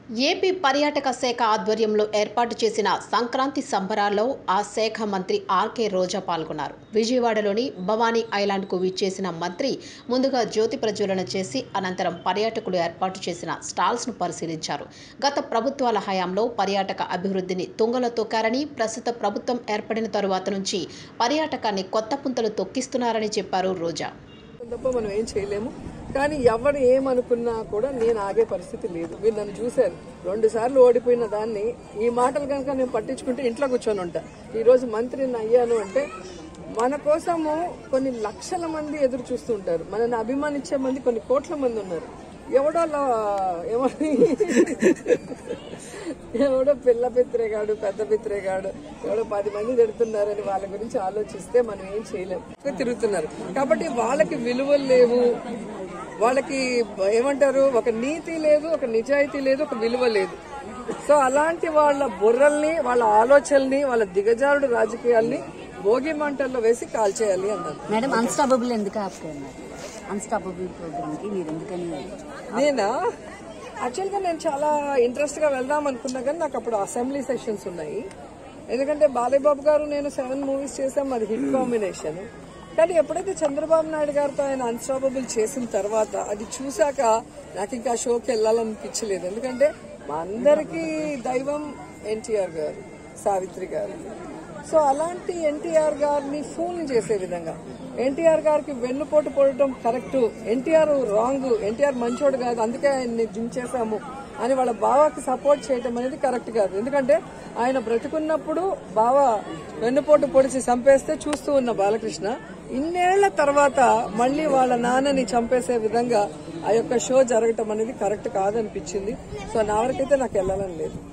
AP పర్యాటక శాఖ ఆధ్వర్యంలో ఏర్పాటు చేసిన సంక్రాంతి సంబరాల్లో ఆ శాఖ మంత్రి ఆర్కే రోజా పాల్గొన్నారు విజయవాడలోని భవానీ ఐలాండ్కు విచ్చేసిన మంత్రి ముందుగా జ్యోతి ప్రజ్వలన చేసి అనంతరం పర్యాటకులు ఏర్పాటు చేసిన స్టాల్స్ను పరిశీలించారు గత ప్రభుత్వాల హయాంలో పర్యాటక అభివృద్ధిని తుంగలో తొక్కారని ప్రస్తుత ప్రభుత్వం ఏర్పడిన తరువాత నుంచి పర్యాటకాన్ని కొత్త పుంతలు తొక్కిస్తున్నారని చెప్పారు రోజా తప్ప మనం ఏం చేయలేము కానీ ఎవరు ఏమనుకున్నా కూడా నేను ఆగే పరిస్థితి లేదు మీరు నన్ను చూశారు రెండు సార్లు ఓడిపోయిన దాన్ని ఈ మాటలు కనుక నేను పట్టించుకుంటే ఇంట్లో కూర్చొని ఉంటా ఈ రోజు మంత్రిని అయ్యాను అంటే మన కోసము కొన్ని లక్షల మంది ఎదురు చూస్తూ ఉంటారు మనల్ని అభిమానించే మంది కొన్ని కోట్ల మంది ఉన్నారు ఎవడో లా- ఏమని ఎవడో పిల్ల పిత్రేగాడు పెద్ద పిత్రేగాడు ఎవడో పది మంది తిడుతున్నారని వాళ్ళ గురించి ఆలోచిస్తే మనం ఏం చేయలేం ఎక్కువ తిరుగుతున్నారు కాబట్టి వాళ్ళకి విలువలు లేవు వాళ్ళకి ఏమంటారు ఒక నీతి లేదు ఒక నిజాయితీ లేదు ఒక విలువ లేదు సో అలాంటి వాళ్ళ బుర్రల్ని వాళ్ళ ఆలోచనల్ని వాళ్ళ దిగజారుడు రాజకీయాల్ని భోగి మంటల్లో వేసి కాల్చేయాలి అన్నారు మేడం అన్స్టాపబుల్ ఎందుకు ఆపుకున్నారు అన్స్టాపబుల్ ప్రోగ్రామ్ కి మీరు ఎందుకని నేనా యాక్చువల్ గా నేను చాలా ఇంట్రెస్ట్ గా వెళ్దాం అనుకున్నా కానీ నాకు అప్పుడు అసెంబ్లీ సెషన్స్ ఉన్నాయి ఎందుకంటే బాలయ్యబాబు గారు నేను సెవెన్ మూవీస్ చేసాం అది హిట్ కాంబినేషన్ కానీ ఎప్పుడైతే చంద్రబాబు నాయుడు గారితో ఆయన అన్స్టాపబుల్ చేసిన తర్వాత అది చూశాక నాకు ఇంకా ఆ షోకి వెళ్ళాలనిపించలేదు ఎందుకంటే మా అందరికీ దైవం ఎన్టీఆర్ గారు సావిత్రి గారు సో అలాంటి ఎన్టీఆర్ గారిని ఫూల్ చేసే విధంగా ఎన్టీఆర్ గారికి వెన్నుపోటు పోవడం కరెక్ట్ ఎన్టీఆర్ రాంగ్ ఎన్టీఆర్ మంచోడు కాదు అందుకే ఆయన్ని దించేశాము అని వాళ్ళ బావకి సపోర్ట్ చేయటం అనేది కరెక్ట్ కాదు ఎందుకంటే ఆయన బ్రతుకున్నప్పుడు బావ వెన్నుపోటు పొడిచి చంపేస్తే చూస్తూ ఉన్న బాలకృష్ణ ఇన్నేళ్ల తర్వాత మళ్ళీ వాళ్ళ నాన్నని చంపేసే విధంగా ఆ యొక్క షో జరగటం అనేది కరెక్ట్ కాదనిపించింది సో నా వరకైతే నాకు వెళ్ళాలని లేదు